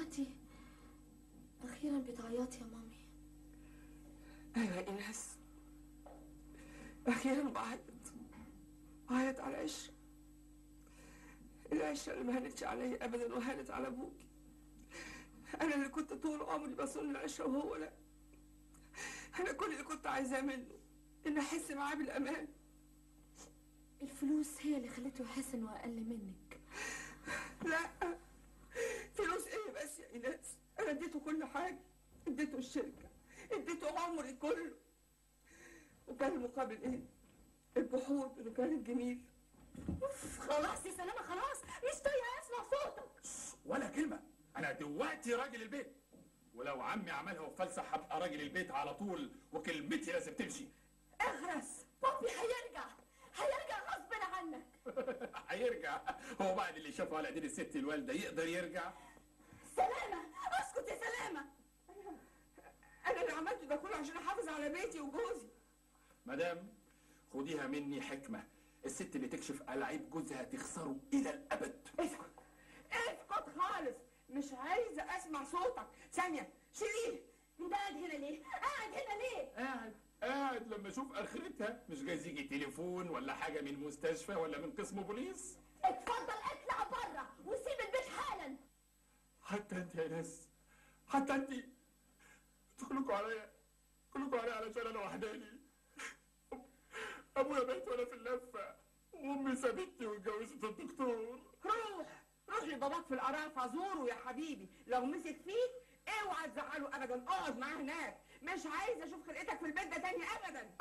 بتعيطي اخيرا بتعيطي يا مامي ايوه يا ايناس اخيرا بعيط بعيط على العشره العشره اللي ما هانتش عليا ابدا وهانت على ابوكي انا اللي كنت طول عمري بصون العشره وهو لا انا كل اللي كنت عايزاه منه ان احس معاه بالامان الفلوس هي اللي خلته يحس انه اقل منك لا فلوس ايه بس يا ايناس انا اديته كل حاجه اديته الشركه اديته عمري كله وكان المقابل ايه الجحود اللي كانت جميل اوف خلاص يا سلامه خلاص مش طايقه اسمع صوتك ولا كلمة أنا دلوقتي راجل البيت ولو عمي عملها وفلسح هبقى راجل البيت على طول وكلمتي لازم تمشي اغرس بابي هيرجع هيرجع غصب عنك هيرجع هو بعد اللي شافه على ايدين الست الوالدة يقدر يرجع سلامه اسكت يا سلامه انا اللي عملته ده كله عشان احافظ على بيتي وجوزي مدام خديها مني حكمة الست اللي تكشف ألعاب جوزها تخسره إلى الأبد اسكت اسكت خالص مش عايزه اسمع صوتك ثانيه شيليه انت قاعد هنا ليه قاعد هنا ليه قاعد قاعد لما اشوف اخرتها مش جايز يجي تليفون ولا حاجه من مستشفى ولا من قسم بوليس اتفضل اطلع بره وسيب البيت حالا حتى انت يا ناس حتى انت انتوا كلكم عليا كلكم عليا علشان انا وحداني ابويا مات وانا في اللفه وامي سابتني واتجوزت الدكتور روح روح لباباك في القرافه زوره يا حبيبي لو مسك فيك اوعى تزعله ابدا اقعد معاه هناك مش عايزه اشوف خلقتك في البيت ده تاني ابدا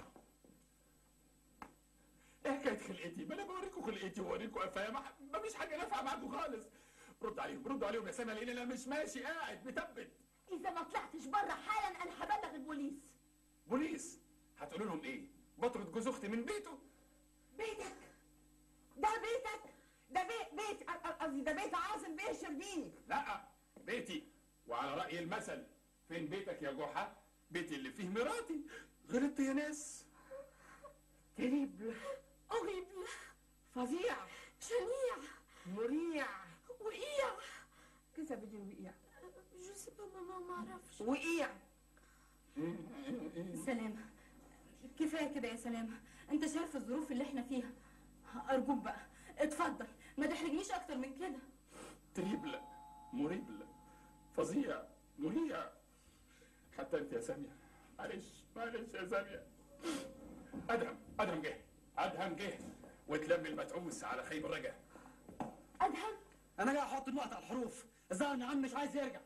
ايه حكايه خلقتي ما انا بوريكم خلقتي ووريكم قفايا ما ما فيش حاجه نافعه معاكم خالص رد عليهم ردوا عليهم يا سامي لان انا مش ماشي قاعد مثبت اذا ما طلعتش بره حالا انا هبلغ البوليس بوليس هتقولوا لهم ايه بطرد جوز اختي من بيته بيتك ده بيتك ده بيت بيت قصدي ده بيت عاصم بيه الشربيني لا بيتي وعلى رأي المثل فين بيتك يا جحا بيتي اللي فيه مراتي غلطت يا ناس تريبل اغيبل فظيع شنيع مريع وقيع كيف بدي وقيع جو سي با ماما ما اعرفش وقيع سلامة كفاية كده يا سلامة انت شايف الظروف اللي احنا فيها ارجوك بقى اتفضل ما تحرجنيش اكتر من كده تريبل مريبل فظيع مريع حتى انت يا سامية معلش معلش يا سامية ادهم ادهم جه ادهم جه وتلم المتعوس على خيب الرجا ادهم انا جاي احط النقط على الحروف الظاهر ان عم مش عايز يرجع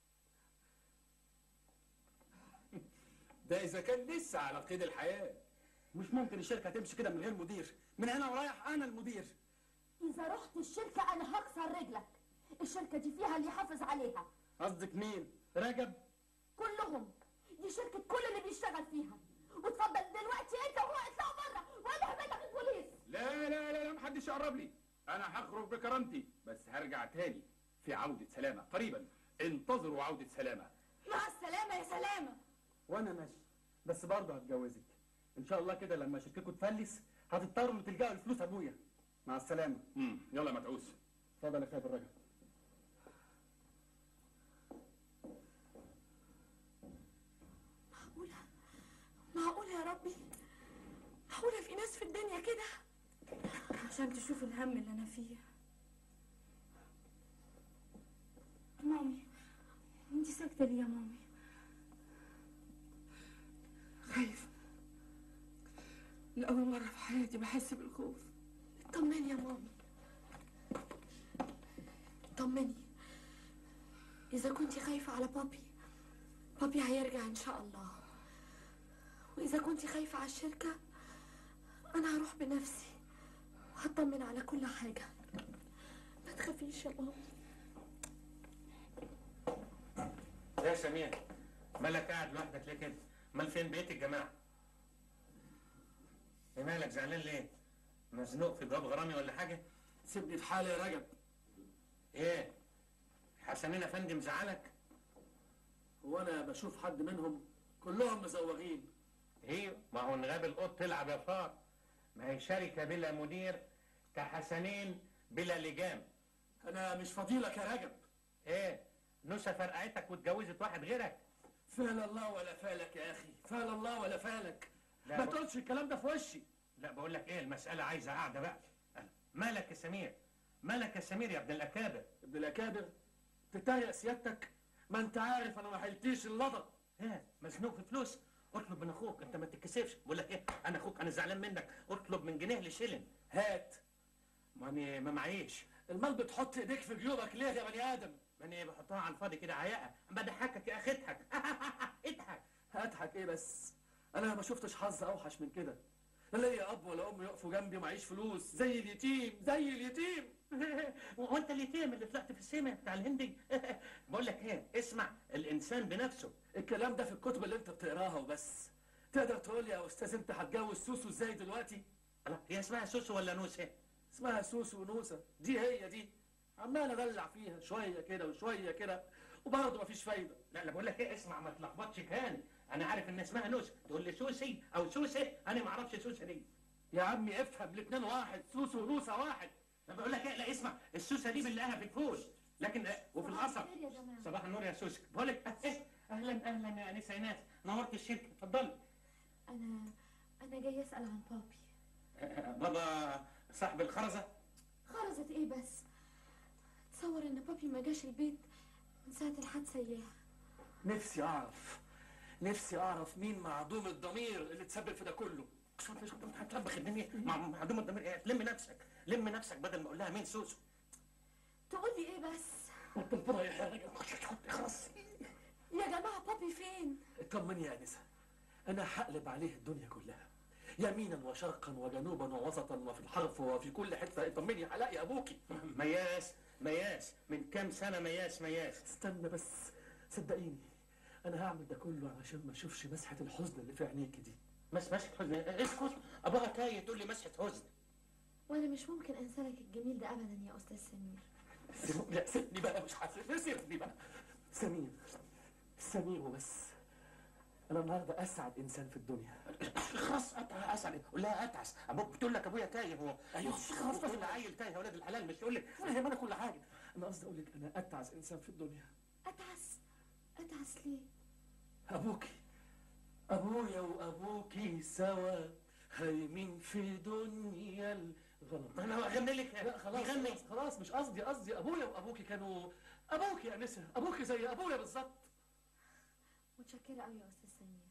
ده اذا كان لسه على قيد الحياه مش ممكن الشركه تمشي كده من غير مدير من هنا ورايح انا المدير اذا رحت الشركه انا هكسر رجلك الشركه دي فيها اللي يحافظ عليها قصدك مين رجب كلهم دي شركه كل اللي بيشتغل فيها وتفضل دلوقتي انت وهو اطلعوا بره وانا هبلغ البوليس لا لا لا لا محدش يقرب لي انا هخرج بكرامتي بس هرجع تاني في عودة سلامة قريبا انتظروا عودة سلامة مع السلامه يا سلامه وانا ماشي بس برضه هتجوزك ان شاء الله كده لما شركتكم تفلس هتضطروا تلجأوا لفلوس ابويا مع السلامه امم يلا يا متعوس اتفضل يا خالد الرجب معقوله معقوله يا ربي معقوله في ناس في الدنيا كده عشان تشوف الهم اللي انا فيه مامي انت ساكتة ليه يا مامي خايف لأول مرة في حياتي بحس بالخوف طمني يا مامي طمني إذا كنت خايفة على بابي بابي هيرجع إن شاء الله وإذا كنت خايفة على الشركة أنا هروح بنفسي وهطمن على كل حاجة ما تخافيش يا ماما يا سمير مالك قاعد لوحدك ليه كده؟ امال فين بقية الجماعة؟ ايه مالك زعلان ليه؟ مزنوق في جواب غرامي ولا حاجة؟ سيبني في حالي يا رجب ايه؟ حسنين افندي مزعلك؟ هو انا بشوف حد منهم كلهم مزوغين ايه ما هو نغاب القط تلعب يا فار ما هي شركة بلا مدير كحسنين بلا لجام انا مش فضيلك يا رجب ايه؟ نوسه فرقعتك واتجوزت واحد غيرك فال الله ولا فالك يا اخي فال الله ولا فالك لا ما ب- تقولش الكلام ده في وشي لا بقول لك ايه المساله عايزه قاعده بقى مالك يا سمير مالك يا سمير يا ابن الاكابر ابن الاكابر تتريق سيادتك ما انت عارف انا ما حلتيش اللضا ها مزنوق في فلوس اطلب من اخوك انت ما تتكسفش بقول لك ايه انا اخوك انا زعلان منك اطلب من جنيه لشلن هات ماني ما معيش المال بتحط ايديك في جيوبك ليه يا بني ادم ماني بحطها على الفاضي كده عياقه بضحكك يا اخي اضحك اضحك هضحك ايه بس انا ما شفتش حظ اوحش من كده لا ليا اب ولا ام يقفوا جنبي ومعيش فلوس زي اليتيم زي اليتيم وانت اليتيم اللي طلعت في السيما بتاع الهندي بقول لك ايه اسمع الانسان بنفسه الكلام ده في الكتب اللي انت بتقراها وبس تقدر تقول لي يا استاذ انت هتجوز سوسو ازاي دلوقتي الله هي اسمها سوسو ولا نوسه اسمها سوسو ونوسة دي هي دي عمال ادلع فيها شويه كده وشويه كده وبرضه مفيش فايده لا لا بقول لك ايه اسمع ما تلخبطش تاني انا عارف ان اسمها نوسه تقول لي سوسي او سوسه انا ما اعرفش سوسه دي يا عمي افهم الاتنين واحد سوسو ونوسة واحد لا بقول لك ايه لا اسمع السوسه دي بنلاقيها في الفول لكن آه، وفي القصب الخير يا جماعة. صباح النور يا سوسه بقول لك آه، إيه، اهلا اهلا يا انسه ايناس نورت الشركه اتفضلي أنا أنا جاي أسأل عن بابي آه، بابا صاحب الخرزه خرزت إيه بس تصور إن بابي ما جاش البيت من ساعة الحادثة إياها نفسي اعرف نفسي اعرف مين معدوم الضمير اللي تسبب في ده كله شو انت شو انت هتلبخ الدنيا مع معدوم الضمير ايه لم نفسك لم نفسك بدل ما اقول لها مين سوسو تقول لي إيه بس انت الفضايح يا راجل خلاص يا جماعة بابي فين اطمني يا انسه انا هقلب عليه الدنيا كلها يمينا وشرقا وجنوبا ووسطا وفي الحرف وفي كل حته اطمني هلاقي ابوكي مياس مياس من كام سنه مياس مياس استنى بس صدقيني انا هعمل ده كله علشان ما اشوفش مسحه الحزن اللي في عينيكي دي مس مسحة حزن اسكت ابوها تايه تقول لي مسحة حزن وأنا مش ممكن أنسى لك الجميل ده أبدا يا أستاذ سمير سيب- لا سيبني بقى مش حاسس سيبني بقى سمير سمير وبس انا النهارده اسعد انسان في الدنيا خلاص أت- اسعد قول لها اتعس ابوك بتقول لك ابويا تايه هو أيوة، خلاص بس. كل عيل تايه يا ولاد الحلال مش يقول لك انا يهمنا كل حاجه انا قصدي اقول لك انا اتعس انسان في الدنيا أتعس أتعس ليه ابوكي ابويا وابوكي سوا هايمين في دنيا الغلط انا اغني لك لا خلاص غني خلاص, خلاص مش قصدي قصدي ابويا وابوكي كانوا ابوكي يا انسه ابوكي زي ابويا بالظبط متشكرة أوي يا أستاذ سمير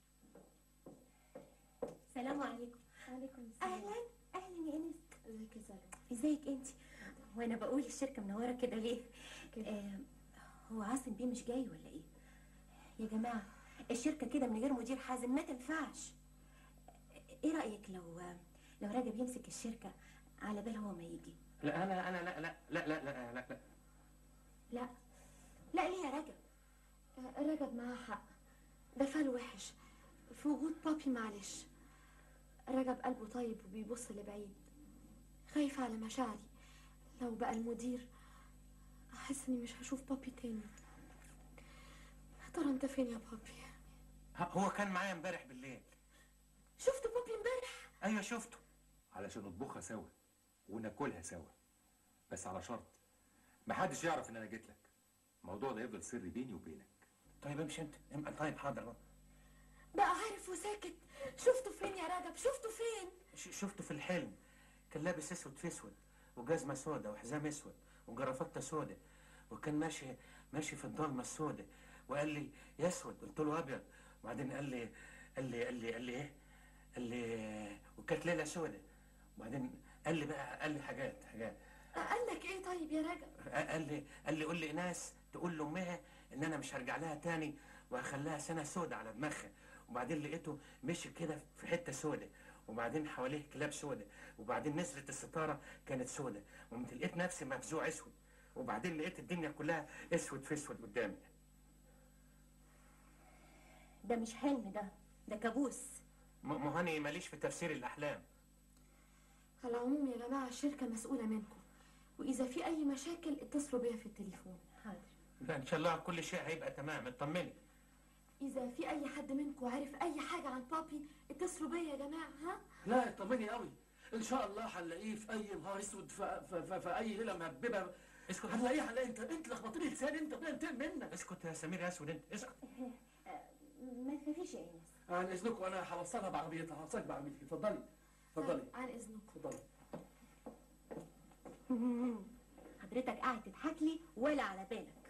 السلام عليكم وعليكم السلام اهلا اهلا يا انس ازيك يا سلام ازيك انت وانا بقول الشركه منوره كده ليه آه هو عاصم بيه مش جاي ولا ايه يا جماعه الشركه كده من غير مدير حازم ما تنفعش ايه رايك لو لو رجب يمسك الشركه على بال هو ما يجي لا انا انا لا لا لا لا لا لا, لا. لا لا ليه يا رجب آه، رجب معاه حق ده فال وحش في وجود بابي معلش رجب قلبه طيب وبيبص لبعيد خايف على مشاعري لو بقى المدير أحس إني مش هشوف بابي تاني يا ترى أنت فين يا بابي ها، هو كان معايا امبارح بالليل شفت بابي امبارح ايوه شفته علشان نطبخها سوا وناكلها سوا بس على شرط محدش يعرف ان انا جيت لك الموضوع ده يفضل سر بيني وبينك طيب امشي انت ام- طيب حاضر بقى. بقى عارف وساكت شفته فين يا رجب شفته فين ش- شفته في الحلم كان لابس اسود في اسود وجزمه سودا وحزام اسود وجرافته سودا وكان ماشي ماشي في الضلمه السودا وقال لي يا اسود قلت له ابيض وبعدين قال لي قال لي قال لي قال لي ايه قال لي وكانت ليله سودا وبعدين قال لي بقى قال لي حاجات حاجات قال لك ايه طيب يا رجب قال لي قال لي قول لي ناس تقول لامها ان انا مش هرجع لها تاني وهخليها سنه سودة على دماغها وبعدين لقيته مشي كده في حته سودة وبعدين حواليه كلاب سودة وبعدين نزلت الستاره كانت سودة وقمت لقيت نفسي مفزوع اسود وبعدين لقيت الدنيا كلها اسود في اسود قدامي ده مش حلم ده ده كابوس م- ما هاني ماليش في تفسير الاحلام على العموم يا جماعة الشركة مسؤولة منكم وإذا في أي مشاكل اتصلوا بيا في التليفون حاضر لا ان شاء الله كل شيء هيبقى تمام اطمني إذا في أي حد منكم عارف أي حاجة عن بابي اتصلوا بيا يا جماعة ها لا اطمني قوي ان شاء الله هنلاقيه في اي نهار اسود في, في, في, في اي ليله مهببه اسكت هنلاقيه هنلاقي انت انت لخبطت لي لساني انت ربنا ينتقم منك اسكت يا سمير يا اسود انت اسكت ما تخافيش يا ايناس عن اذنكم انا هوصلها بعربيتها هوصلك بعربيتي اتفضلي اتفضلي عن اذنك اتفضلي حضرتك قاعد تضحك لي ولا على بالك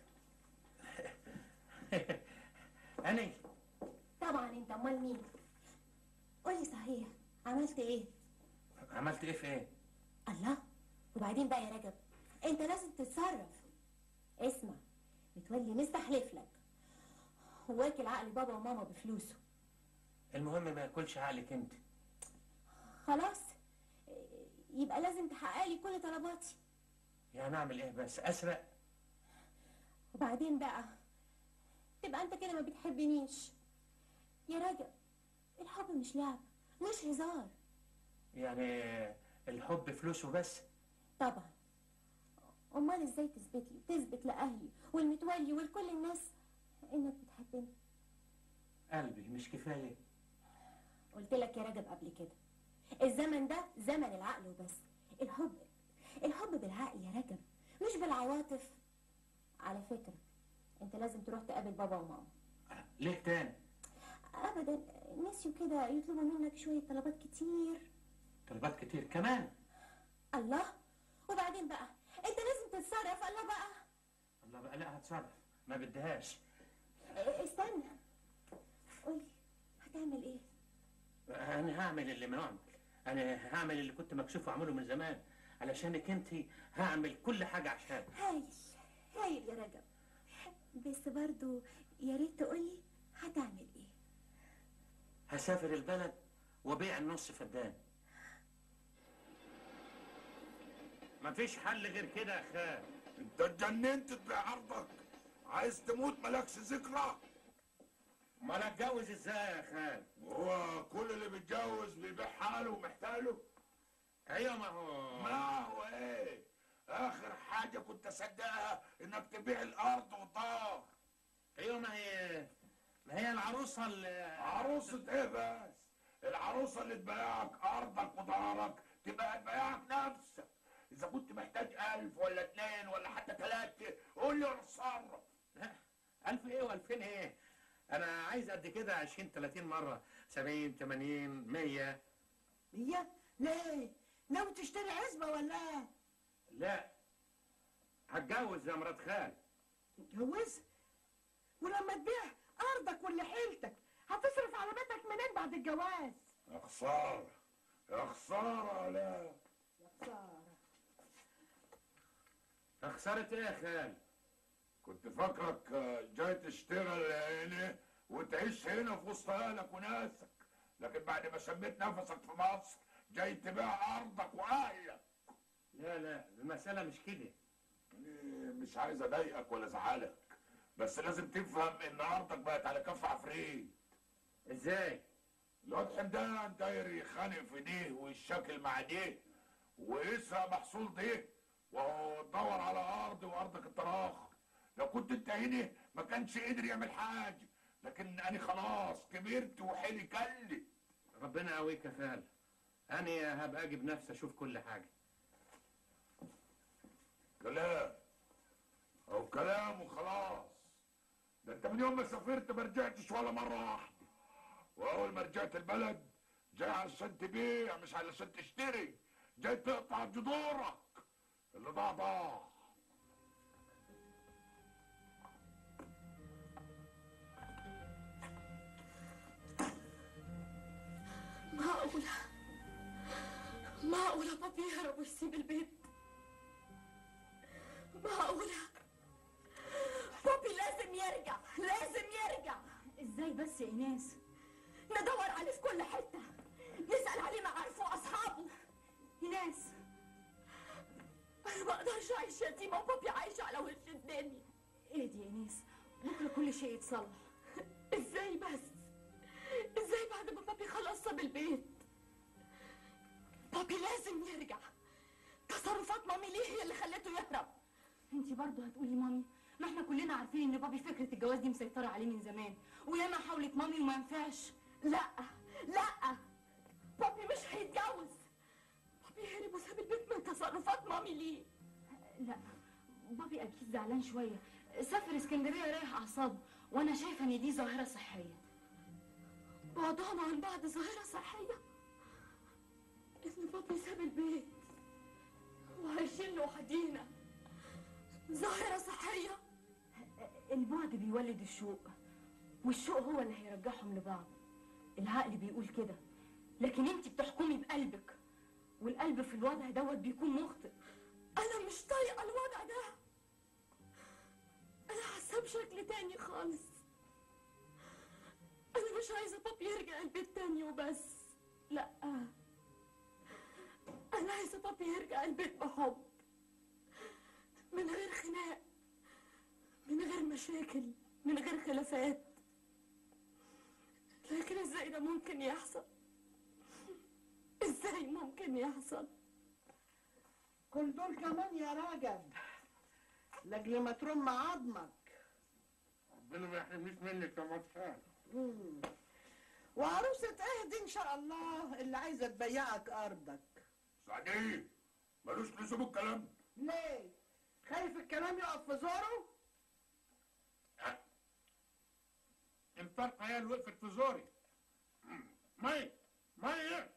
انا طبعا انت امال مين قولي صحيح عملت ايه عملت ايه في ايه الله وبعدين بقى يا رجب انت لازم تتصرف اسمع متولي مستحلف لك واكل عقل بابا وماما بفلوسه المهم ما ياكلش عقلك انت خلاص يبقى لازم تحقق لي كل طلباتي يعني اعمل ايه بس اسرق وبعدين بقى تبقى انت كده ما بتحبنيش يا رجب الحب مش لعب مش هزار يعني الحب فلوسه بس طبعا امال ازاي تثبت لي تثبت لاهلي والمتولي ولكل الناس انك بتحبني قلبي مش كفايه قلت لك يا رجب قبل كده الزمن ده زمن العقل وبس الحب الحب بالعقل يا رجب مش بالعواطف على فكرة انت لازم تروح تقابل بابا وماما ليه تاني ابدا نسيوا كده يطلبوا منك شوية طلبات كتير طلبات كتير كمان الله وبعدين بقى انت لازم تتصرف الله بقى الله بقى لا هتصرف ما بدهاش اه، استنى قولي هتعمل ايه انا هعمل اللي ما نعمل انا هعمل اللي كنت مكشوف اعمله من زمان علشانك انت هعمل كل حاجه عشان هايل هايل يا رجب بس برضو يا ريت تقولي هتعمل ايه هسافر البلد وبيع النص فدان مفيش حل غير كده يا خال انت اتجننت تبيع عرضك عايز تموت مالكش ذكرى امال اتجوز ازاي يا خال هو كل اللي بيتجوز بيبيع حاله ومحتاله ايوه ما هو ما هو ايه اخر حاجة كنت اصدقها انك تبيع الارض وطار ايوه ما هي ما هي العروسه اللي عروسة ايه بس العروسة اللي تبيعك ارضك ودارك تبقى تبيعك نفسك اذا كنت محتاج الف ولا اتنين ولا حتى تلاتة قول لي اتصرف ألف إيه وألفين إيه؟ أنا عايز قد كده 20 30 مرة 70 80 100 مية ليه ناوي تشتري عزبة ولا ايه لا هتجوز يا مرات خال تتجوز ولما تبيع ارضك ولا حيلتك هتصرف على بيتك منين بعد الجواز يا خسارة يا خسارة لا يا خسارة خسارة إيه يا خال؟ كنت فاكرك آه، جاي تشتغل هنا وتعيش هنا في وسط اهلك وناسك لكن بعد ما شميت نفسك في مصر جاي تبيع ارضك واهلك لا لا المسألة مش كده يعني مش عايز اضايقك ولا ازعلك بس لازم تفهم ان ارضك بقت على كف عفريت إزاي؟ الواد حمدان داير يخانق في ديه ويشاكل مع ديه ويسرق محصول ديه وهو تدور على ارض وارضك الطراخ لو كنت انت هنا ما كانش قدر يعمل حاجه لكن انا خلاص كبرت وحيلي كلت ربنا يقويك يا خال أنا هبقى أجي بنفسي أشوف كل حاجة كلام او كلام وخلاص ده انت من يوم ما سافرت ما رجعتش ولا مره واحده واول ما رجعت البلد جاي علشان تبيع مش علشان تشتري جاي تقطع جذورك اللي ضاع ضاع معقولة معقولة بابي يهرب ويسيب البيت معقولة بابي لازم يرجع لازم يرجع ازاي بس يا ايناس ندور عليه في كل حتة نسأل عليه معارفه وأصحابه ايناس أنا ما أقدرش أعيش يتيمة وبابي عايش على وش الدنيا اهدي يا ايناس بكره كل شيء يتصلح إزاي بس إزاي بعد ما بابي خلاص ساب البيت بابي لازم يرجع تصرفات مامي ليه هي اللي خلته يهرب انت برضه هتقولي مامي ما احنا كلنا عارفين ان بابي فكره الجواز دي مسيطره عليه من زمان وياما حاولت مامي وما ينفعش لا لا بابي مش هيتجوز بابي هرب وساب البيت من تصرفات مامي ليه لا بابي اكيد زعلان شويه سافر اسكندريه رايح اعصابه وانا شايفه ان دي ظاهره صحيه بعضهم عن بعض ظاهرة صحية إن بابي ساب البيت وعايشين لوحدينا ظاهرة صحية البعد بيولد الشوق والشوق هو اللي هيرجعهم لبعض العقل بيقول كده لكن انت بتحكمي بقلبك والقلب في الوضع دوت بيكون مخطئ أنا مش طايقة الوضع ده أنا حاسة بشكل تاني خالص أنا مش عايزة بابي يرجع البيت تاني وبس لأ أنا عايزة بابي يرجع البيت بحب من غير خناق من غير مشاكل من غير خلافات لكن ازاي ده ممكن يحصل ازاي ممكن يحصل كل دول كمان يا راجل لاجل ما ترم عظمك ربنا ما يحرمنيش منك يا مدفع مم. وعروسة ايه دي ان شاء الله اللي عايزة تبيعك ارضك سعديه ملوش لزوم الكلام ده. ليه؟ خايف الكلام يقف في زوره؟ الفرقة هي اللي وقفت في زوري مي مي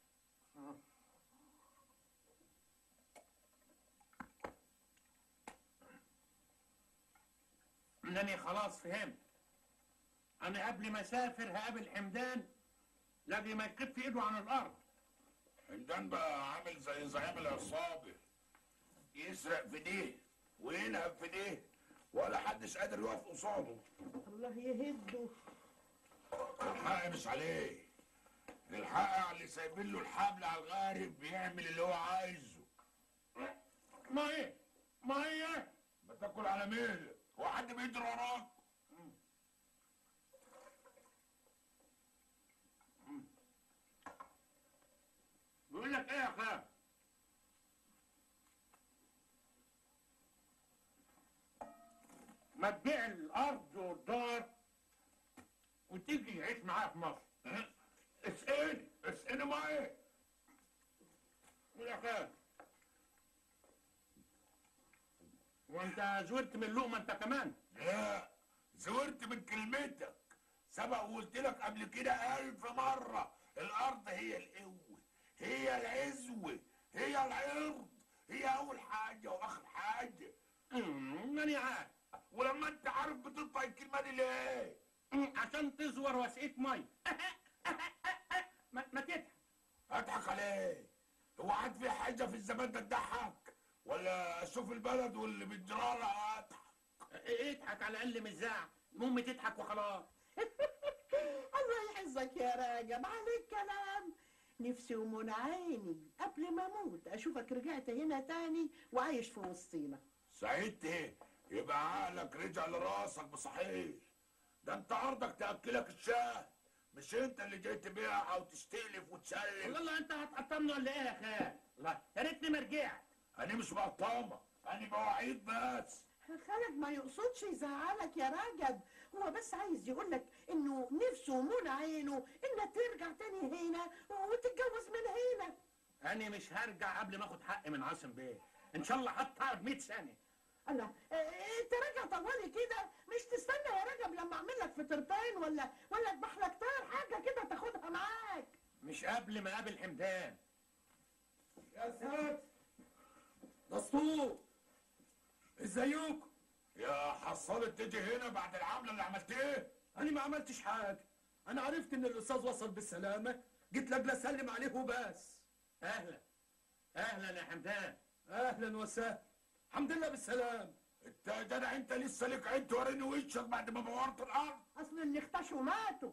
انني خلاص فهمت انا قبل ما اسافر هقابل حمدان لاجل ما يكف ايده عن الارض حمدان بقى عامل زي زعيم العصابة يسرق في ديه وينهب في ديه ولا حدش قادر يقف قصاده الله يهده الحق مش عليه الحق على اللي سايبين له الحبل على الغارب بيعمل اللي هو عايزه ما ايه ما هي بتاكل على مهلك هو حد بيجري وراك بيقول لك ايه يا خال ما تبيع الارض والدار وتيجي تعيش معايا في مصر اسألني اسألني ما ايه يا خال وانت زورت من لقمه انت كمان لا زورت من كلمتك سبق وقلت لك قبل كده ألف مرة الأرض هي القوة هي العزوة هي العرض هي أول حاجة وآخر حاجة ماني عارف ولما أنت عارف بتنطق الكلمة دي ليه؟ عشان تزور وسقية مي ما, ما تضحك أضحك عليه هو حد في حاجة في الزمان ده تضحك ولا أشوف البلد واللي بيجرالها أضحك اضحك على الاقل مش زعل المهم تضحك وخلاص الله يحفظك يا راجل عليك كلام نفسي ومن عيني قبل ما اموت اشوفك رجعت هنا تاني وعايش في وسطينا سعيدت ايه؟ يبقى عقلك رجع لراسك بصحيح ده انت عرضك تاكلك الشاه مش انت اللي جاي تبيعها وتستلف وتسلم والله انت هتقطمني ولا ايه يا خال الله يا ريتني ما رجعت انا مش بقطامك انا بوعيد بس خالك ما يقصدش يزعلك يا راجل هو بس عايز يقولك انه نفسه ومن عينه انك ترجع تاني هنا وتتجوز من هنا انا مش هرجع قبل ما اخد حقي من عاصم بيه ان شاء الله حتى اقعد 100 سنه الله إيه، انت راجع طوالي كده مش تستنى يا رجب لما اعمل لك فطرتين ولا ولا اذبح لك طير حاجه كده تاخدها معاك مش قبل ما اقابل حمدان يا سات دستور ازيكم يا حصلت تيجي هنا بعد العمله اللي عملتيه انا ما عملتش حاجه انا عرفت ان الاستاذ وصل بالسلامه جيت لاجل اسلم عليه وبس اهلا اهلا يا حمدان اهلا وسهلا الحمد لله بالسلام انت يا جدع انت لسه ليك عين توريني وشك بعد ما بورت الارض اصل اللي اختشوا ماتوا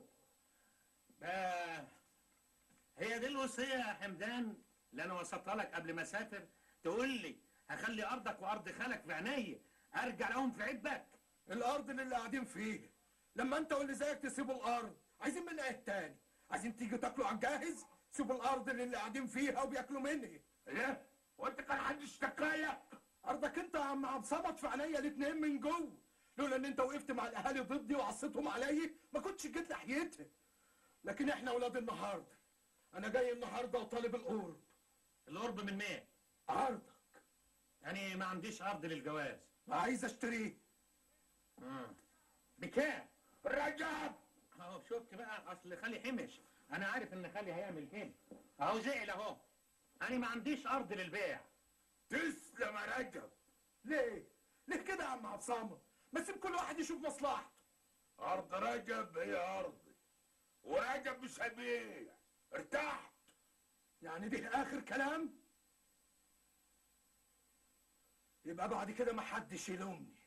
آه هي دي الوصيه يا حمدان اللي انا وصلتها لك قبل ما اسافر تقول لي هخلي ارضك وارض خالك في عينيا ارجع لهم في عبك الارض اللي قاعدين فيها لما انت واللي زيك تسيبوا الارض عايزين منها ايه تاني عايزين تيجوا تاكلوا على الجاهز سيبوا الارض اللي قاعدين فيها وبياكلوا منها ايه وانت كان حد اشتكى لك ارضك انت يا عم عم صمت في عينيا الاتنين من جوه لولا ان انت وقفت مع الاهالي ضدي وعصيتهم عليا ما كنتش جيت ناحيتها لكن احنا اولاد النهارده انا جاي النهارده وطالب القرب القرب من مين عرضك انا ما عنديش ارض للجواز عايز اشتريه مم. بكام رجب اهو شفت بقى اصل خالي حمش انا عارف ان خالي هيعمل كده اهو زعل اهو انا ما عنديش ارض للبيع تسلم يا رجب ليه ليه كده يا عم عصامه ما سيب كل واحد يشوف مصلحته ارض رجب هي ارضي ورجب مش هيبيع ارتحت يعني ده اخر كلام يبقى بعد كده ما حدش يلومني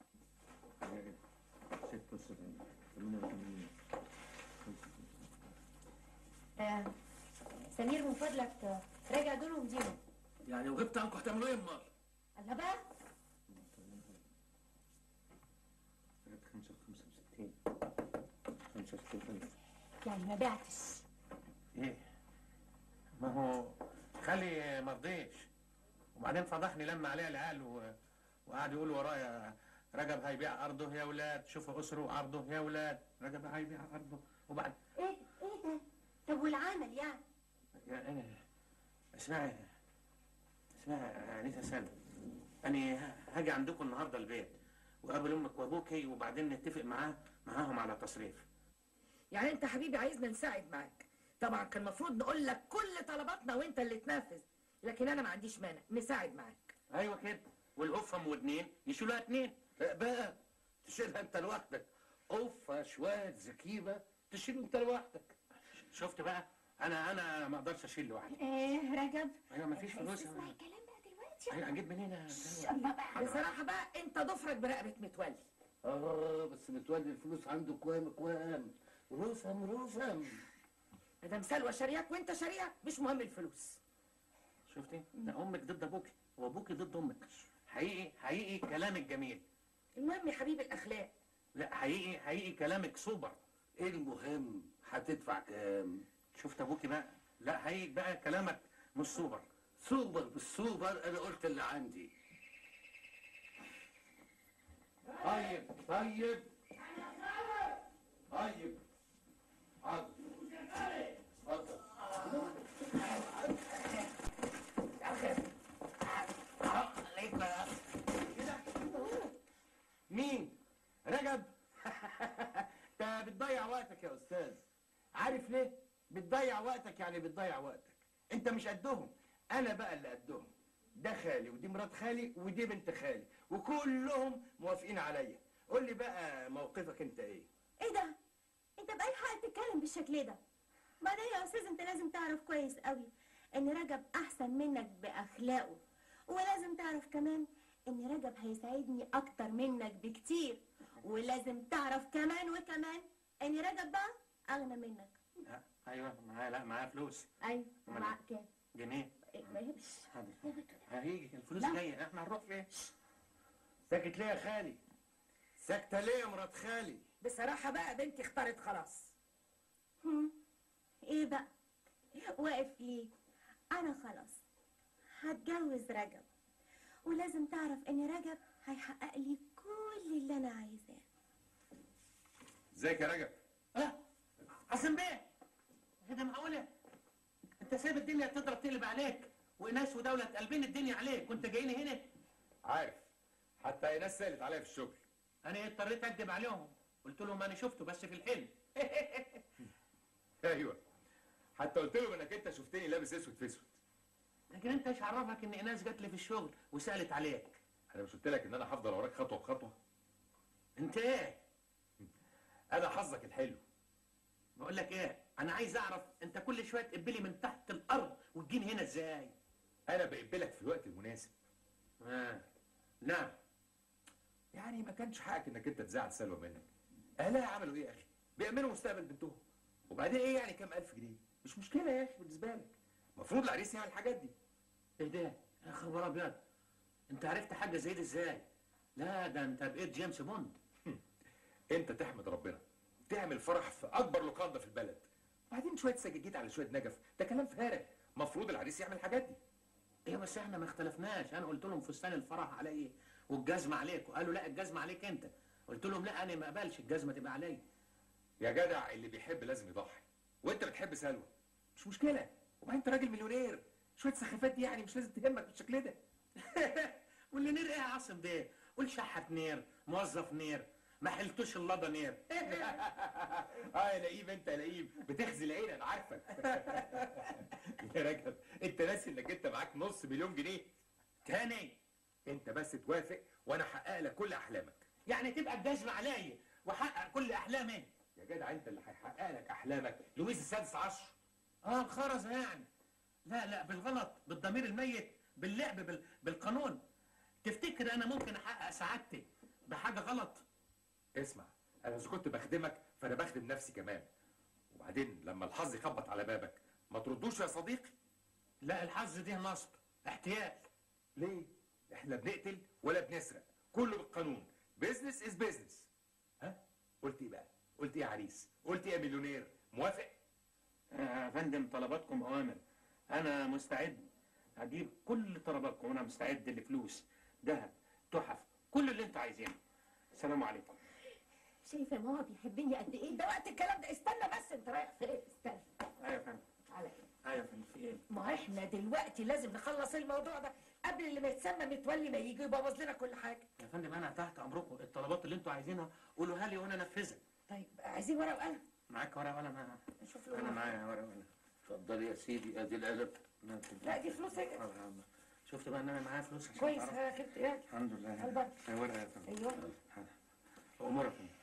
آه. سمير من فضلك آه، راجع دول ومدينه يعني وغبت عنكم هتعملوا ايه امال؟ الله بقى 65 65 يعني ما بعتش ايه ما هو خالي ما رضيش وبعدين فضحني لما عليه العيال و... وقعد يقول ورايا رجب هيبيع ارضه يا ولاد شوفوا اسره ارضه يا ولاد رجب هيبيع ارضه وبعد ايه ايه ده طب والعمل يعني يا انا اسمعي اسمعي يا انسه سلمى انا هاجي عندكم النهارده البيت وقابل امك وابوكي وبعدين نتفق معاه معاهم على تصريف يعني انت حبيبي عايزنا نساعد معاك طبعا كان المفروض نقول لك كل طلباتنا وانت اللي تنفذ لكن انا ما عنديش مانع نساعد معاك ايوه كده والقفه ام ودنين يشيلوها اتنين لا بقى تشيلها انت لوحدك قفه شويه زكيبه تشيل انت لوحدك شفت بقى انا انا ما اقدرش اشيل لوحدي ايه رجب ايوه ما فيش فلوس اسمع الكلام بقى دلوقتي ايوه اجيب منين يا سلوى؟ الله بقى بصراحه بقى انت ضفرك برقبه متولي اه بس متولي الفلوس عنده كوام كوام رسم رسم مدام سلوى شارياك وانت شاريها مش مهم الفلوس شفتي ده امك ضد ابوكي وابوكي ضد امك حقيقي حقيقي كلامك جميل المهم يا حبيبي الاخلاق لا حقيقي حقيقي كلامك سوبر ايه المهم هتدفع كام شفت ابوكي بقى لا حقيقي بقى كلامك مش سوبر سوبر بالسوبر انا قلت اللي عندي طيب طيب طيب حاضر اتفضل مين رجب انت بتضيع وقتك يا استاذ عارف ليه بتضيع وقتك يعني بتضيع وقتك انت مش قدهم انا بقى اللي قدهم ده خالي ودي مرات خالي ودي بنت خالي وكلهم موافقين عليا قول لي بقى موقفك انت ايه ايه ده انت باي حق تتكلم بالشكل ده بعدين يا استاذ انت لازم تعرف كويس قوي ان رجب احسن منك باخلاقه ولازم تعرف كمان ان رجب هيساعدني اكتر منك بكتير ولازم تعرف كمان وكمان ان رجب بقى اغنى منك لا، ايوه معايا لا معايا فلوس ايوه أمال معاك كام جنيه إيه، ما يهمش حاضر هيجي الفلوس لا. جايه احنا هنروح فين ساكت ليه يا خالي ساكته ليه يا مرات خالي بصراحه بقى بنتي اختارت خلاص هم، ايه بقى واقف ليه انا خلاص هتجوز رجب ولازم تعرف ان رجب هيحقق لي كل اللي انا عايزاه ازيك يا رجب اه عاصم بيه ايه ده معقوله انت سايب الدنيا تضرب تقلب عليك وناس ودوله قلبين الدنيا عليك وانت جايني هنا عارف حتى ايناس سالت عليا في الشغل انا اضطريت اكذب عليهم قلت لهم انا شفته بس في الحلم ايوه حتى قلت لهم انك انت شفتني لابس اسود في اسود لكن انت ايش عرفك ان ايناس جات لي في الشغل وسالت عليك انا مش قلت لك ان انا هفضل وراك خطوه بخطوه انت ايه انا حظك الحلو بقول لك ايه انا عايز اعرف انت كل شويه تقبلي من تحت الارض وتجيني هنا ازاي انا بقبلك في الوقت المناسب آه. نعم يعني ما كانش حقك انك انت تزعل سلوى منك اهلها عملوا ايه يا اخي بيأمنوا مستقبل بنتهم وبعدين ايه يعني كام الف جنيه مش مشكله يا اخي بالنسبه لك المفروض العريس يعمل الحاجات دي ايه ده يا خبر ابيض انت عرفت حاجه زي دي ازاي لا ده انت بقيت جيمس بوند انت تحمد ربنا تعمل فرح في اكبر لوكاندا في البلد بعدين شويه سجاجيد على شويه نجف ده كلام فارغ المفروض العريس يعمل الحاجات دي ايه بس احنا ما اختلفناش انا قلت لهم فستان الفرح علي والجزمه عليك وقالوا لا الجزمه عليك انت قلت لهم لا انا ما اقبلش الجزمه تبقى عليا يا جدع اللي بيحب لازم يضحي وانت بتحب سلوى مش مشكله وبعدين انت راجل مليونير شويه سخافات دي يعني مش لازم تهمك بالشكل ده واللي نير ايه يا عاصم ده قول شحت نير موظف نير ما حلتوش اللضا نير اه يا لئيم انت يا لئيم بتخزي العين انا عارفك يا رجب انت ناسي انك انت معاك نص مليون جنيه تاني انت بس توافق وانا احقق لك كل احلامك يعني تبقى الجزمة عليا واحقق كل احلامي يا جدع انت اللي هيحقق لك احلامك لويس السادس عشر اه الخرزة يعني لا لا بالغلط بالضمير الميت باللعب بال... بالقانون تفتكر انا ممكن احقق سعادتي بحاجة غلط اسمع انا اذا كنت بخدمك فانا بخدم نفسي كمان وبعدين لما الحظ يخبط على بابك ما تردوش يا صديقي لا الحظ دي نصب احتيال ليه احنا بنقتل ولا بنسرق كله بالقانون بيزنس از بيزنس ها قلت ايه بقى قلت ايه يا عريس قلت ايه يا مليونير موافق يا فندم طلباتكم اوامر انا مستعد اجيب كل طلباتكم وانا مستعد لفلوس ذهب تحف كل اللي انتوا عايزينه السلام عليكم شايفه يا ماما بيحبني قد ايه ده وقت الكلام ده استنى بس انت رايح فين استنى ايوه يا فندم على ايه ايوه يا فندم في ايه ما احنا دلوقتي لازم نخلص الموضوع ده قبل اللي ما يتسمى متولي ما يجي يبوظ لنا كل حاجه يا فندم انا تحت امركم الطلبات اللي انتوا عايزينها قولوها لي وانا انفذها طيب عايزين ورقه وقلم معاك ورقه ولا ما نشوف انا له معايا ورقه ولا اتفضل يا سيدي ادي القلم لا دي فلوس هيك شفت بقى ان انا معايا فلوس عشان كويس تعرف. ها خدت ايه الحمد لله البركة. هي ورقه يا فندم ايوه امورك يا فندم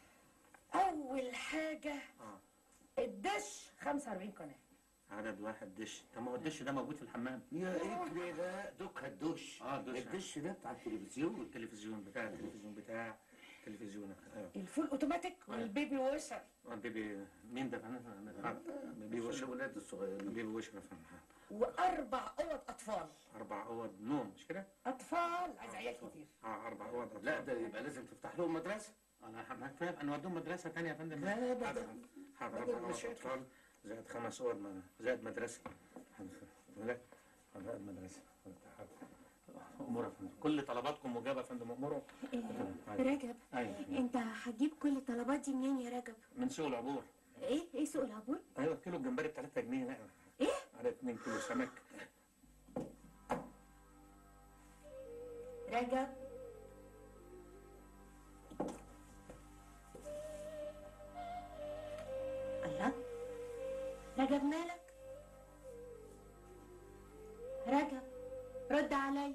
اول حاجه اه الدش 45 قناه عدد واحد دش طب ما هو الدش ده موجود في الحمام يا ابني لا دوك الدش اه الدش. الدش ده بتاع التلفزيون التلفزيون بتاع التلفزيون بتاع التلفزيون ايوه الفول اوتوماتيك والبيبي ووشر آه، بيبي مين ده فندم آه، بيبي وش الولاد الصغيرين بيبي وش يا فندم واربع اوض اطفال اربع اوض نوم مش كده؟ اطفال عايز عيال كتير اه اربع اوض أطفال. لا ده يبقى لازم تفتح لهم مدرسه انا حضرتك فاهم انا وديهم مدرسه ثانيه يا فندم لا، لا، حاضر بدل- حاضر بدل اربع اوض مشاكل. اطفال زائد خمس اوض م- زائد مدرسه حاضر لا زائد مدرسه حاضر امورك يا فندم كل طلباتكم مجابه يا فندم امورهم رجب ايوه انت هتجيب كل الطلبات دي منين يا رجب من سوق العبور ايه ايه سوق العبور ايوه كيلو الجمبري ب 3 جنيه لا ايه على 2 كيلو سمك رجب الله رجب مالك رجب رد علي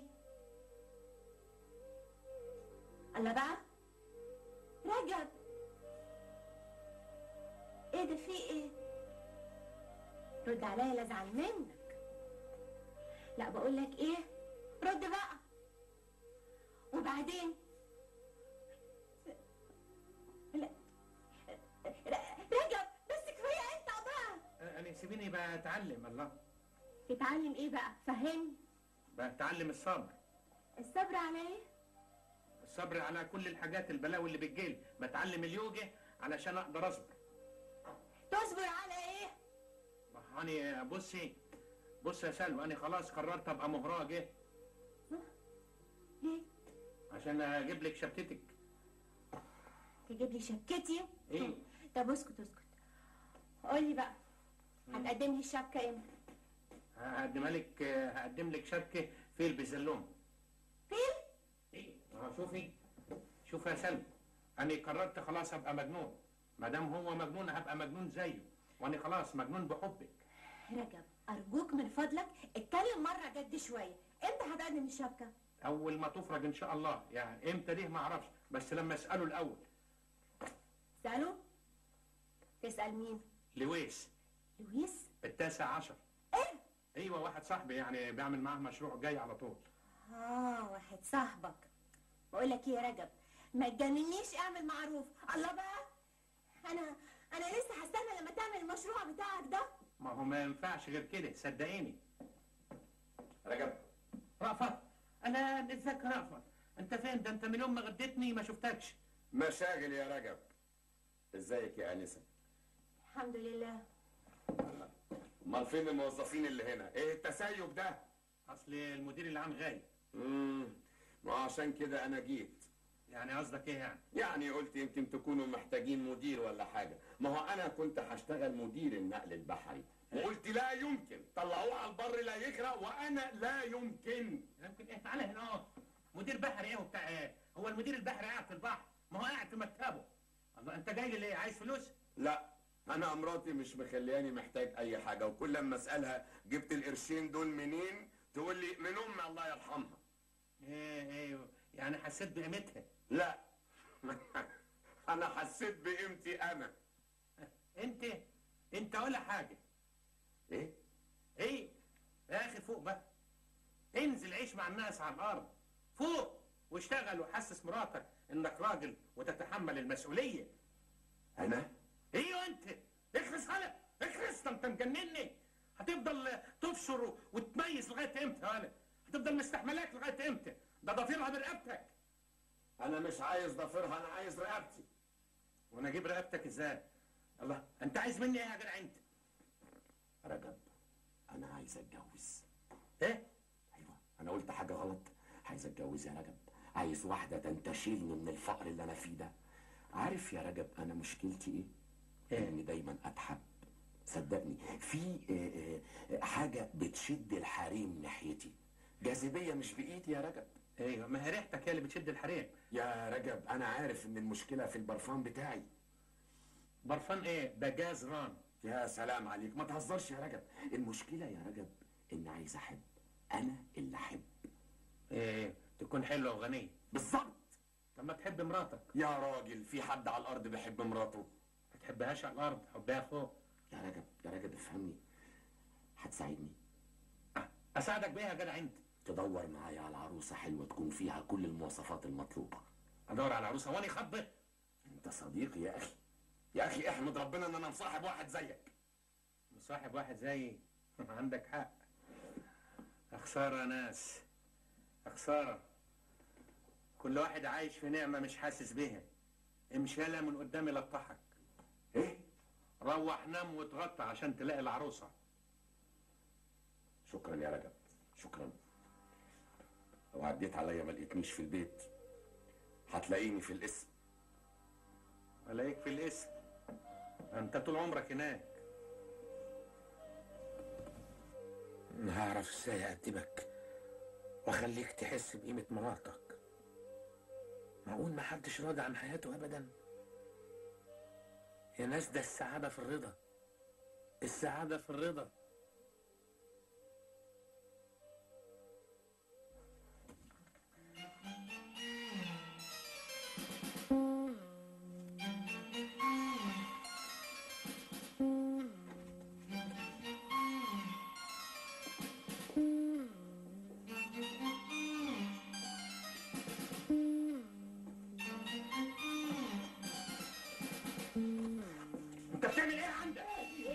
الله بقى رجب ايه ده في ايه رد عليا لا ازعل منك لا بقول لك ايه رد بقى وبعدين لا ر- رجب بس كفايه انت بقى يعني سيبيني بقى اتعلم الله تتعلم ايه بقى فهمني بقى اتعلم الصبر الصبر على ايه الصبر على كل الحاجات البلاوي اللي بتجيلي بتعلم اليوجا علشان اقدر اصبر تصبر على ايه ما انا بصي بص يا سلوى انا خلاص قررت ابقى مهراجة ليه عشان اجيب لك شبكتك تجيب لي شبكتي ايه طب اسكت اسكت قول لي بقى هتقدم لي الشبكه امتى هقدمها لك هقدم لك شبكه فيل بزلوم فين ايه اه شوفي شوفي يا سلوى انا قررت خلاص ابقى مجنون ما دام هو مجنون هبقى مجنون زيه وانا خلاص مجنون بحبك رجب ارجوك من فضلك اتكلم مره جد شويه امتى هتقدم الشبكه اول ما تفرج ان شاء الله يعني امتى دي ما اعرفش بس لما اساله الاول سأله تسأل مين لويس لويس التاسع عشر ايه ايوه واحد صاحبي يعني بيعمل معاه مشروع جاي على طول اه واحد صاحبك بقول لك ايه يا رجب ما تجننيش اعمل معروف الله بقى انا انا لسه هستنى لما تعمل المشروع بتاعك ده ما هو ما ينفعش غير كده صدقيني رجب رأفت انا ازيك يا رأفت انت فين ده انت من يوم ما غديتني ما شفتكش مشاغل يا رجب ازيك يا انسه الحمد لله امال فين الموظفين اللي هنا ايه التسيب ده اصل المدير العام غايب امم ما عشان كده انا جيت يعني قصدك ايه يعني يعني قلت يمكن تكونوا محتاجين مدير ولا حاجه ما هو انا كنت هشتغل مدير النقل البحري وقلت لا يمكن طلعوه على البر لا يغرق وانا لا يمكن يمكن ايه تعالى هنا اقعد مدير بحري ايه وبتاع ايه هو المدير البحري قاعد في البحر ما هو قاعد في مكتبه الله انت جاي لي ليه عايز فلوس لا انا مراتي مش مخلياني محتاج اي حاجه وكل لما اسالها جبت القرشين دول منين تقول لي من امي الله يرحمها ايه ايه يعني حسيت بقيمتها لا انا حسيت بقيمتي انا انت انت ولا حاجه ايه ايه يا اخي فوق بقى انزل عيش مع الناس على الارض فوق واشتغل وحسس مراتك انك راجل وتتحمل المسؤوليه انا ايوه انت اخرس هلا اخرس ده انت مجنني هتفضل تفشر وتميز لغايه امتى هلا هتفضل مستحملاك لغايه امتى ده ضفيرها برقبتك انا مش عايز ضفيرها انا عايز رقبتي وانا اجيب رقبتك ازاي الله انت عايز مني ايه يا جدع انت رجب انا عايز اتجوز ايه ايوه انا قلت حاجه غلط عايز اتجوز يا رجب عايز واحده تنتشلني من الفقر اللي انا فيه ده عارف يا رجب انا مشكلتي ايه إيه؟ اني دايما اتحب صدقني في آه، آه، حاجه بتشد الحريم ناحيتي جاذبيه مش بايدي يا رجب ايوه ما هي ريحتك هي اللي بتشد الحريم يا رجب انا عارف ان المشكله في البرفان بتاعي برفان ايه ده جاز ران يا سلام عليك ما تهزرش يا رجب المشكله يا رجب اني عايز احب انا اللي احب ايه تكون حلوه وغنيه بالظبط لما تحب مراتك يا راجل في حد على الارض بيحب مراته ما تحبهاش على الارض حبها فوق يا رجب يا رجب افهمني هتساعدني اساعدك بايه يا جدع انت تدور معايا على عروسه حلوه تكون فيها كل المواصفات المطلوبه ادور على عروسه واني خطبه انت صديقي يا اخي يا اخي احمد ربنا ان انا مصاحب واحد زيك مصاحب واحد زيي عندك حق خساره يا ناس خساره كل واحد عايش في نعمه مش حاسس بيها امشي يلا من قدامي لطحك ايه روح نام واتغطى عشان تلاقي العروسه شكرا يا رجب شكرا لو عديت عليا ما لقيتنيش في البيت هتلاقيني في الاسم الاقيك في الاسم انت طول عمرك هناك هعرف ازاي اقدمك واخليك تحس بقيمة مراتك معقول ما حدش راضي عن حياته ابدا يا ناس ده السعادة في الرضا السعادة في الرضا انت بتعمل ايه عندك؟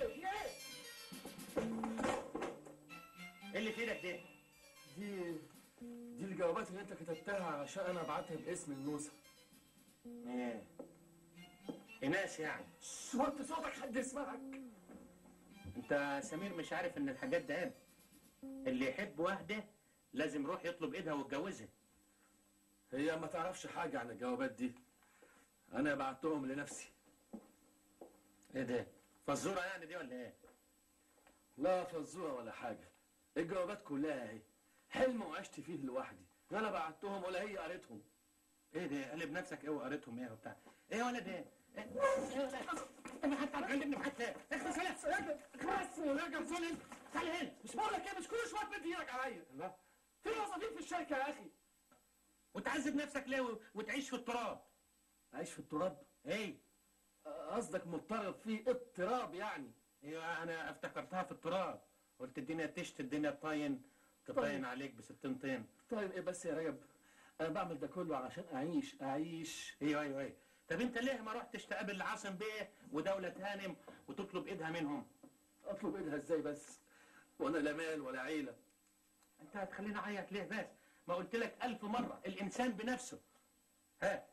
ايه اللي في ايدك ده؟ دي دي الجوابات اللي انت كتبتها عشان انا ابعتها باسم النوسه ايه ايناس يعني وطي صوتك حد يسمعك انت سمير مش عارف ان الحاجات ده عيب اللي يحب واحدة لازم يروح يطلب ايدها ويتجوزها هي ما تعرفش حاجه عن الجوابات دي انا بعتهم لنفسي ايه ده؟ فزورة يعني دي ولا ايه؟ لا فزوره ولا حاجه الجوابات كلها اهي حلم وعشت فيه لوحدي لا انا بعتهم ولا هي قريتهم ايه ده؟ قلب نفسك ايه وقريتهم ايه وبتاع ايه ولا ده؟ ايه إيه ولا انت ما حتى هتكلمني معاك ليه؟ اخلص هلا بس وراجع ظلم تعال هنا مش بقول لك ايه مش كل شويه تمد ايدك عليا الله في موظفين في الشركه يا اخي وتعذب نفسك ليه و- وتعيش في التراب؟ عايش في التراب ايه؟ قصدك مضطرب فيه اضطراب يعني ايوه انا افتكرتها في التراب قلت الدنيا تشت الدنيا تطين تطين طيب. عليك بستين طين طيب ايه بس يا رجب انا بعمل ده كله علشان اعيش اعيش ايوه ايوه ايوه طب انت ليه ما رحتش تقابل عاصم بيه ودولة هانم وتطلب ايدها منهم؟ اطلب ايدها ازاي بس وانا لا مال ولا عيله انت هتخليني اعيط ليه بس؟ ما قلت لك ألف مرة الإنسان بنفسه ها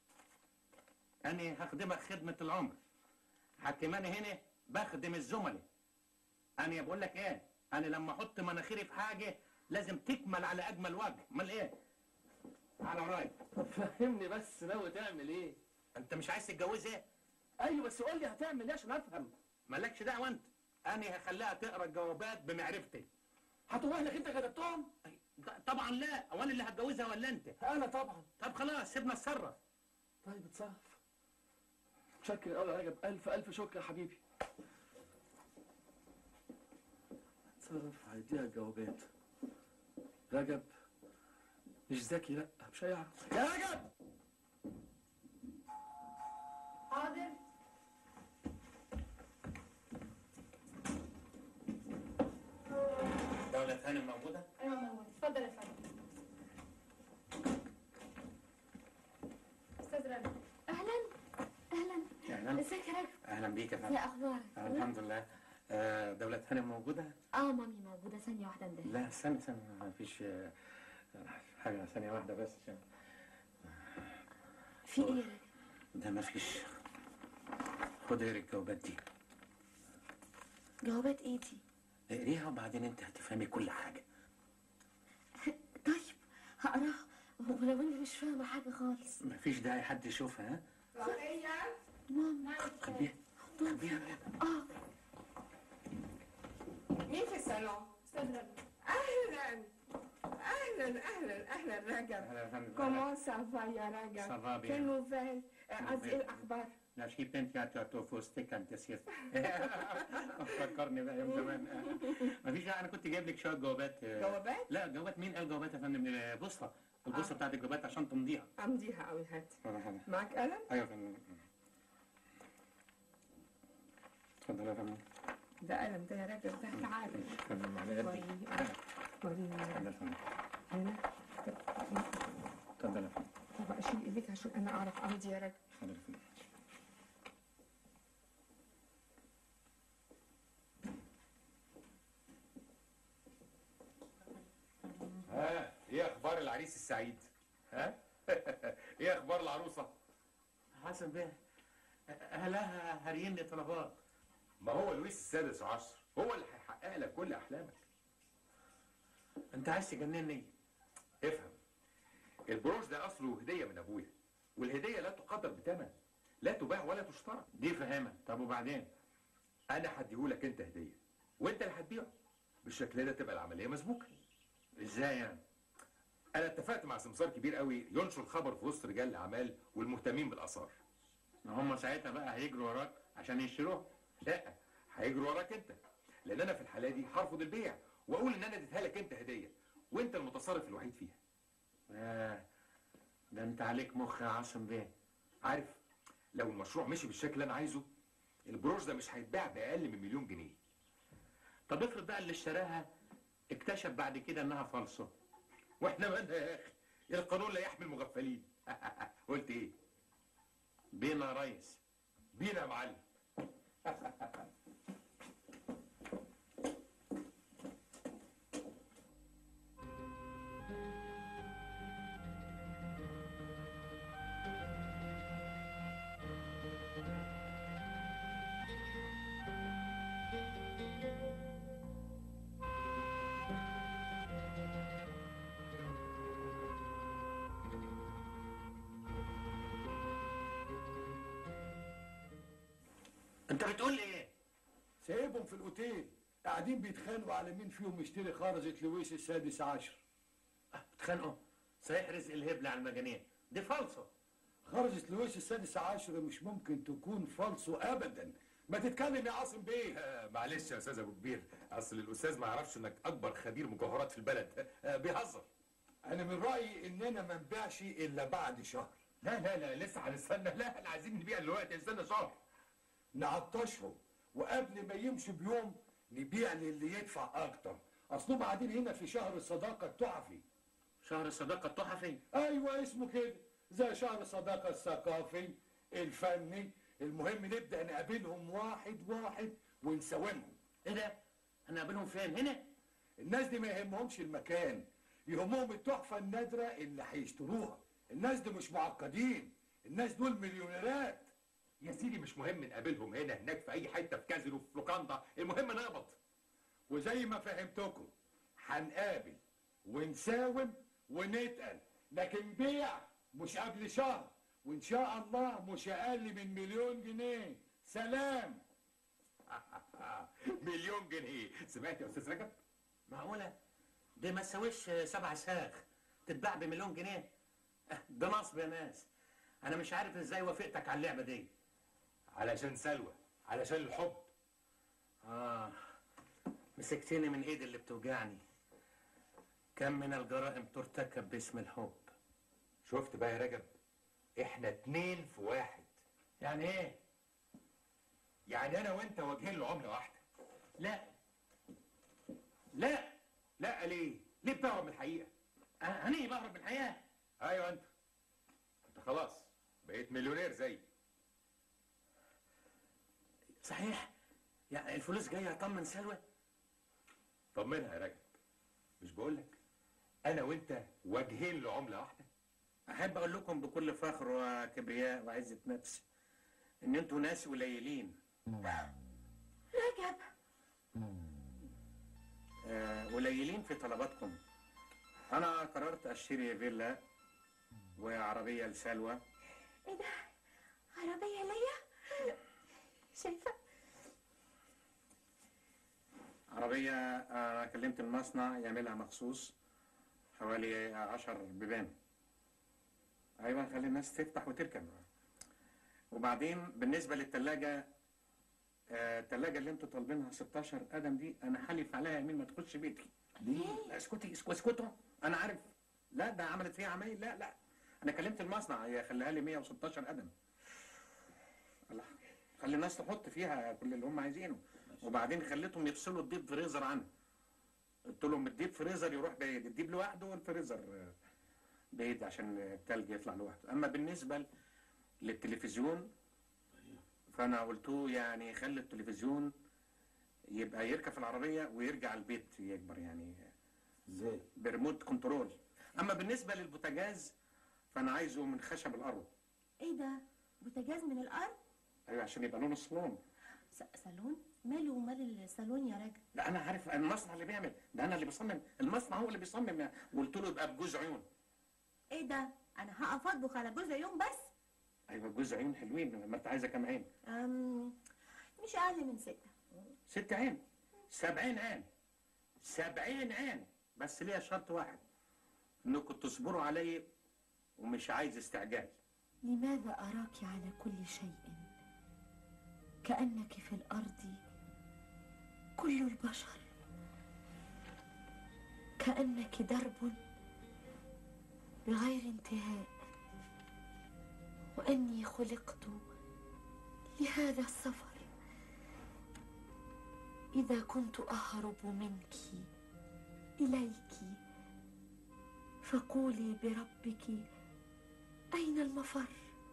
أنا هخدمك خدمة العمر حكماني هنا بخدم الزملاء أنا بقول لك إيه؟ أنا لما أحط مناخيري في حاجة لازم تكمل على أجمل وجه، أمال إيه؟ على وراي طب فهمني بس ناوي تعمل ايه أنت مش عايز تتجوزها؟ ايوه بس قول لي هتعمل ايه عشان افهم مالكش دعوة أنت أنا هخليها تقرا الجوابات بمعرفتي هتقول لك انت كتبتهم ط- طبعا لا هو انا اللي هتجوزها ولا انت انا طبعا طب خلاص سيبنا اتصرف طيب اتصرف شكر قوي يا رجب الف الف شكر يا حبيبي اتصرف هيديها الجوابات رجب مش ذكي لا مش هيعرف يا رجب حاضر دولة هانم موجودة؟ ايوه موجود اتفضل يا فندم استاذ رنا اهلا اهلا اهلا ازيك يا راجل اهلا بيك يا يا فندم اخبارك آه، الحمد لله آه، دولة هانم موجودة؟ اه مامي موجوده ثانيه واحده ندهي لا استنى استنى ما فيش آه، حاجة ثانية واحدة بس عشان في ايه يا راجل ده ما فيش خد اقري الجوابات دي جوابات ايه دي اقريها وبعدين انت هتفهمي كل حاجة طيب هقراها ولو اني مش فاهمه حاجه خالص ما فيش داعي حد يشوفها ها ماما خبيها خبيها اه مين في الصالون؟ استاذ رنا اهلا اهلا اهلا اهلا رجب أهلا يا فندم. كومون سافا يا رجب Ça va bien. كل نوفيل قصدي الاخبار لا شي بنت يا تاتو فوستيك انت سيس فكرني بقى يوم زمان ما فيش انا كنت جايب لك شويه جوابات جوابات؟ لا جوابات مين قال جوابات يا فندم آه، بوصله البوصله بتاعت الجوابات عشان تمضيها امضيها قوي هات ايوه معك قلم؟ يا فندم اتفضل يا فندم ده قلم ده يا رجب ده تعال فندم على قدي وريني وريني اتفضل يا فندم هنا اتفضل يا فندم طب اشيل ايديك عشان انا اعرف امضي يا رجب اتفضل يا فندم ها ايه اخبار العريس السعيد ها ايه اخبار العروسه حسن بيه اهلها هاريين لي طلبات ما هو لويس السادس عشر هو اللي هيحقق لك كل احلامك انت عايز تجنني افهم البروش ده اصله هديه من ابويا والهديه لا تقدر بثمن لا تباع ولا تشترى دي فهمها طب وبعدين انا هديهولك انت هديه وانت اللي هتبيعه بالشكل ده تبقى العمليه مسبوكه ازاي يعني انا اتفقت مع سمسار كبير قوي ينشر خبر في وسط رجال الاعمال والمهتمين بالاثار ما هم ساعتها بقى هيجروا وراك عشان يشتروه لا هيجروا وراك انت لان انا في الحاله دي هرفض البيع واقول ان انا اديتها لك انت هديه وانت المتصرف الوحيد فيها آه ده انت عليك مخ يا عاصم بيه عارف لو المشروع مشي بالشكل اللي انا عايزه البروش ده مش هيتباع باقل من مليون جنيه طب افرض بقى اللي اشتراها اكتشف بعد كده انها فالصو واحنا مالنا يا اخي القانون لا يحمي المغفلين قلت ايه بينا يا ريس بينا يا معلم انت بتقول ايه سايبهم في الاوتيل قاعدين بيتخانقوا على مين فيهم يشتري خرزة لويس السادس عشر اتخانقوا صحيح رزق الهبل على المجانين دي فالصو خرزة لويس السادس عشر مش ممكن تكون فالصو ابدا ما تتكلم يا عاصم بيه آه، معلش يا استاذ ابو كبير اصل الاستاذ ما يعرفش انك اكبر خبير مجوهرات في البلد آه، بيهزر انا من رايي اننا ما نبيعش الا بعد شهر لا لا لا لسه هنستنى لا احنا عايزين نبيع دلوقتي نستنى شهر نعطشهم وقبل ما يمشوا بيوم نبيع للي يدفع اكتر اصلهم قاعدين هنا في شهر الصداقه التحفي شهر الصداقه التحفي ايوه اسمه كده زي شهر الصداقه الثقافي الفني المهم نبدا نقابلهم واحد واحد ونساومهم ايه ده هنقابلهم فين هنا الناس دي ما يهمهمش المكان يهمهم التحفه النادره اللي هيشتروها الناس دي مش معقدين الناس دول مليونيرات يا سيدي مش مهم نقابلهم هنا هناك في اي حته في كازينو في لوكاندا المهم نقبض وزي ما فهمتكم هنقابل ونساوم ونتقل لكن بيع مش قبل شهر وان شاء الله مش اقل من مليون جنيه سلام مليون جنيه سمعت يا استاذ رجب معقوله دي ما تساويش سبع ساخ تتباع بمليون جنيه أه، ده نصب يا ناس انا مش عارف ازاي وافقتك على اللعبه دي علشان سلوى علشان الحب اه مسكتني من ايدي اللي بتوجعني كم من الجرائم ترتكب باسم الحب شفت بقى يا رجب احنا اتنين في واحد يعني ايه يعني انا وانت واجهين له عمله واحده لا لا لا ليه ليه بتهرب من الحقيقه انا بهرب من الحياه ايوه انت انت خلاص بقيت مليونير زي صحيح يعني الفلوس جايه اطمن سلوى طمنها يا رجب مش بقول لك انا وانت واجهين له عمله واحده احب اقول لكم بكل فخر وكبرياء وعزه نفس ان انتوا ناس قليلين رجب آه، قليلين في طلباتكم انا قررت اشتري فيلا وعربيه لسلوى ايه ده عربية ليا شايفة عربيه انا كلمت المصنع يعملها مخصوص حوالي عشر بيبان ايوه خلي الناس تفتح وتركب وبعدين بالنسبه للثلاجه الثلاجه اللي انتوا طالبينها 16 قدم دي انا حلف عليها يمين ما تخش بيتي ليه؟ لا اسكتي اسكتي اسكتوا انا عارف لا ده عملت فيها عمايل لا لا انا كلمت المصنع هي خليها لي 116 قدم الله خلي الناس تحط فيها كل اللي هم عايزينه وبعدين خليتهم يفصلوا الديب فريزر عنه قلت لهم الديب فريزر يروح بعيد الديب لوحده والفريزر آه، بعيد عشان التلج يطلع لوحده اما بالنسبه للتلفزيون فانا قلت له يعني خلي التلفزيون يبقى يركب في العربيه ويرجع البيت يكبر يعني ازاي بريموت كنترول اما بالنسبه للبوتاجاز فانا عايزه من خشب الارض ايه ده بوتاجاز من الارض ايوه عشان يبقى لون الصالون س- صالون ماله ومال الصالون يا راجل لا انا عارف المصنع اللي بيعمل ده انا اللي بصمم المصنع هو اللي بيصمم وقلت له يبقى بجوز عيون ايه ده انا هقف اطبخ على جزء يوم بس ايوه جوز عيون حلوين ما انت عايزه كام عين أم مش اقل من ستة ست عين سبعين عين سبعين عين بس ليها شرط واحد انكم تصبروا علي ومش عايز استعجال لماذا أراك على كل شيء كأنك في الأرض كل البشر كأنك درب بغير انتهاء وأني خلقت لهذا السفر إذا كنت أهرب منك إليك فقولي بربك أين المفر؟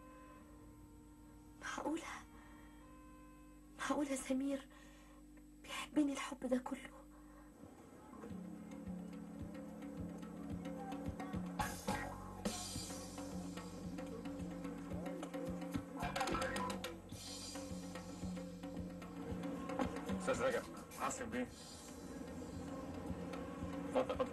معقولة معقولة سمير بيحبني الحب ده كله استاذ رجب عاصم بيه اتفضل اتفضل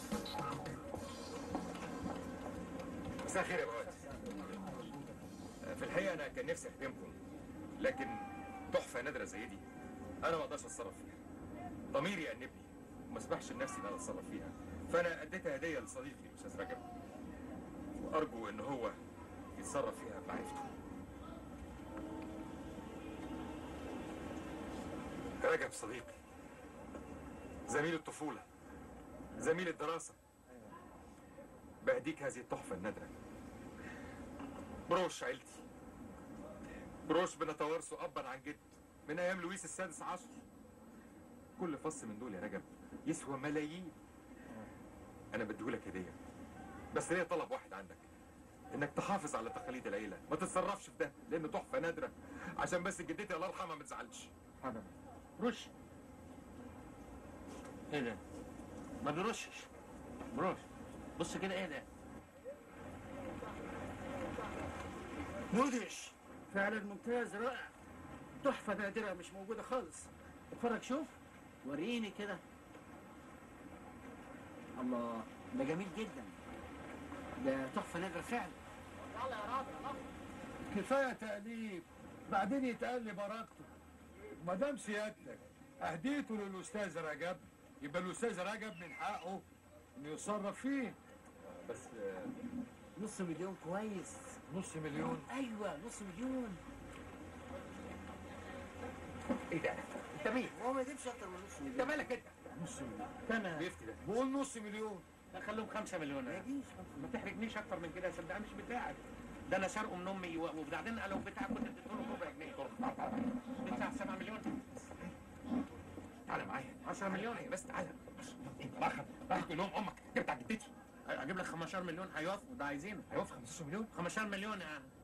مساء الخير يا بواد في الحقيقه انا كان نفسي اخدمكم لكن تحفه نادره زي دي انا ما اقدرش اتصرف فيها ضميري يأنبني وما اسمحش لنفسي ان انا اتصرف فيها فانا اديتها هديه لصديقي الاستاذ رجب وارجو ان هو يتصرف فيها بمعرفته رجب صديقي زميل الطفولة زميل الدراسة بهديك هذه التحفة النادرة بروش عيلتي بروش بنتوارثه أبا عن جد من أيام لويس السادس عشر كل فص من دول يا رجب يسوى ملايين أنا بديهولك هدية بس ليا طلب واحد عندك انك تحافظ على تقاليد العيله ما تتصرفش في ده لانه تحفه نادره عشان بس جدتي الله يرحمها ما تزعلش حاضر رش ايه ده ما بيرشش بروش بص كده ايه ده مدهش فعلا ممتاز رائع تحفة نادرة مش موجودة خالص اتفرج شوف وريني كده الله ده جميل جدا ده تحفة نادرة فعلا كفايه تأليف بعدين يتقال لي بركته ما دام سيادتك اهديته للاستاذ رجب يبقى الاستاذ رجب من حقه انه يتصرف فيه بس نص مليون كويس نص مليون ايوه نص مليون ايه ده انت مين هو ما يجيبش اكتر من نص انت مليون مالك انت نص مليون انا بيفتي ده بقول نص مليون لا خليهم خمسة مليون ما يجيش ما تحرجنيش اكتر من كده صدق مش بتاعك ده انا سارقه من امي و- وبعدين لو بتاعك كنت اديته له ربع جنيه بتاع 7 مليون تعالى معايا 10 مليون بس تعالى انت راح راح تقول لهم امك جبت على جدتي اجيب لك 15 مليون هيوافقوا ده عايزينه هيوافق 15 مليون 15 مليون يا